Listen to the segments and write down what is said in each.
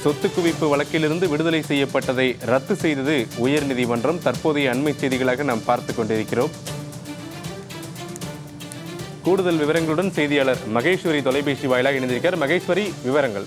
சொத்து குவிப்பு வழக்கிலிருந்து விடுதலை செய்யப்பட்டதை ரத்து செய்தது உயர்நீதிமன்றம் தற்போதைய அண்மை செய்திகளாக நாம் பார்த்து கொண்டிருக்கிறோம் கூடுதல் விவரங்களுடன் செய்தியாளர் மகேஸ்வரி தொலைபேசி வாயிலாக இணைந்திருக்கிறார் மகேஸ்வரி விவரங்கள்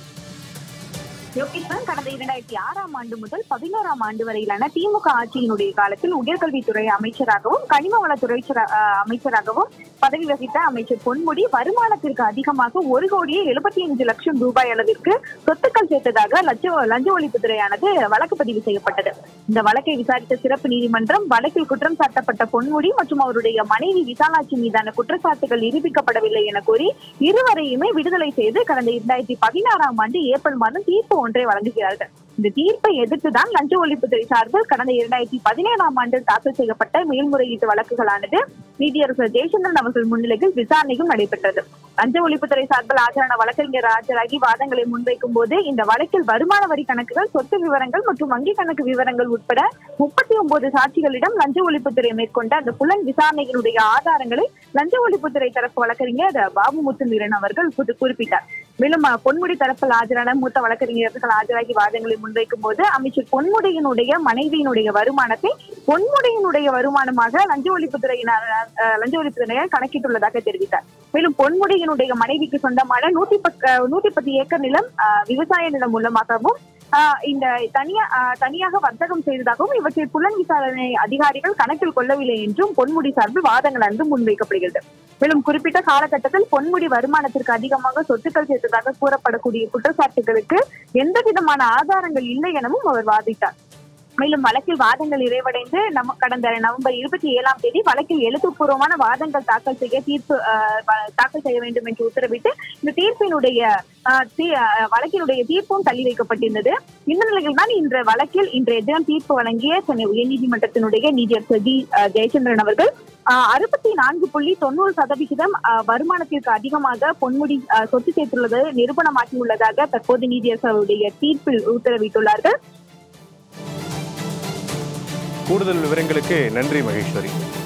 யோகேஸ்வரன் கடந்த இரண்டாயிரத்தி ஆறாம் ஆண்டு முதல் பதினோராம் ஆண்டு வரையிலான திமுக ஆட்சியினுடைய காலத்தில் உயர்கல்வித்துறை அமைச்சராகவும் கனிம வளத்துறை சர- அஹ் அமைச்சராகவும் பதவி வகித்த அமைச்சர் பொன்முடி வருமானத்திற்கு அதிகமாக ஒரு கோடியே எழுபத்தி அஞ்சு லட்சம் ரூபாய் அளவிற்கு சொத்துக்கள் சேர்த்ததாக லஞ்ச லஞ்ச ஒழிப்புத்துறையானது வழக்கு பதிவு செய்யப்பட்டது இந்த வழக்கை விசாரித்த சிறப்பு நீதிமன்றம் வழக்கில் குற்றம் சாட்டப்பட்ட பொன்முடி மற்றும் அவருடைய மனைவி விசாலாட்சி மீதான குற்றச்சாட்டுகள் நிரூபிக்கப்படவில்லை என கூறி இருவரையுமே விடுதலை செய்து கடந்த இரண்டாயிரத்தி பதினாறாம் ஆண்டு ஏப்ரல் மாதம் தீர்ப்பு ஒன்றை வழங்குகிறார்கள் இந்த தீர்ப்பை எதிர்த்துதான் லஞ்ச ஒழிப்புத்துறை சார்பில் கடந்த இரண்டாயிரத்தி பதினேழாம் ஆண்டு தாக்கல் செய்யப்பட்ட மேல்முறையீட்டு வழக்குகளானது நீதியரசர் ஜெயச்சந்திரன் அவர்கள் முன்னிலையில் விசாரணையும் நடைபெற்றது லஞ்ச ஒழிப்புத்துறை சார்பில் ஆஜரான வழக்கறிஞர் ஆஜராகி வாதங்களை முன்வைக்கும் போது இந்த வழக்கில் வருமான வரி கணக்குகள் சொத்து விவரங்கள் மற்றும் வங்கி கணக்கு விவரங்கள் உட்பட முப்பத்தி ஒன்பது சாட்சிகளிடம் லஞ்ச ஒழிப்புத்துறை மேற்கொண்ட அந்த புலன் விசாரணைகளுடைய ஆதாரங்களை லஞ்ச ஒழிப்புத்துறை தரப்பு வழக்கறிஞர் பாபு முத்துமீரன் அவர்கள் குறி- குறிப்பிட்டார் மேலும் அஹ், பொன்முடி தரப்பில் ஆஜரான மூத்த வழக்கறிஞர்கள் ஆஜராகி வாதங்களை முன்வைக்கும் போது அமைச்சர் பொன்முடியினுடைய மனைவியினுடைய வருமானத்தை பொன்முடியினுடைய வருமானமாக லஞ்ச ஒழிப்புத்துறையினர் அஹ், லஞ்ச ஒழிப்புத்துறையினர் கணக்கிட்டுள்ளதாக தெரிவித்தார் மேலும் பொன்முடியினுடைய மனைவிக்கு சொந்தமான நூத்தி பக்க நூத்தி பத்து ஏக்கர் நிலம் அஹ், விவசாய நிலம் மூலமாகவும் ஆஹ் இந்த தனியா ஆஹ் தனியாக வர்த்தகம் செய்ததாகவும் இவற்றை புலன் விசாரணை அதிகாரிகள் கணக்கில் கொள்ளவில்லை என்றும் பொன்முடி சார்பில் வாதங்களானது முன்வைக்கப்படுகிறது மேலும் குறிப்பிட்ட காலகட்டத்தில் பொன்முடி வருமானத்திற்கு அதிகமாக சொத்துக்கள் சேர்த்ததாக கூறப்படக்கூடிய குற்றச்சாட்டுகளுக்கு எந்த விதமான ஆதாரங்கள் இல்லை எனவும் அவர் வாதிட்டார் மேலும் வழக்கில் வாதங்கள் நிறைவடைந்து நம்ம கடந்த நவம்பர் இருபத்தி ஏழாம் தேதி வழக்கில் எழுத்துப்பூர்வமான வாதங்கள் தாக்கல் செய்ய தீர்ப்பு ஆஹ், வ- தாக்கல் செய்ய வேண்டும் என்று உத்தரவிட்டு இந்த தீர்ப்பினுடைய ஆஹ், தீ- ஆஹ், வழக்கினுடைய தீர்ப்பும் தள்ளி வைக்கப்பட்டிருந்தது இந்த நிலையில் தான் இன்ற வழக்கில் இன்றைய தினம் தீர்ப்பு வழங்கிய சென்னை உயர்நீதிமன்றத்தினுடைய நீதியரசர் ஜி ஆஹ், ஜெயச்சந்திரன் அவர்கள் அறுபத்தி நான்கு புள்ளி தொண்ணூறு சதவிகிதம் ஆஹ், வருமானத்திற்கு அதிகமாக பொன்முடி ஆஹ், சொத்து சேர்த்துள்ளது நிரூபணமாகியுள்ளதாக தற்போது நீதியரசருடைய தீர்ப்பில் உத்தரவிட்டுள்ளார்கள் கூடுதல் விவரங்களுக்கு நன்றி மகேஸ்வரி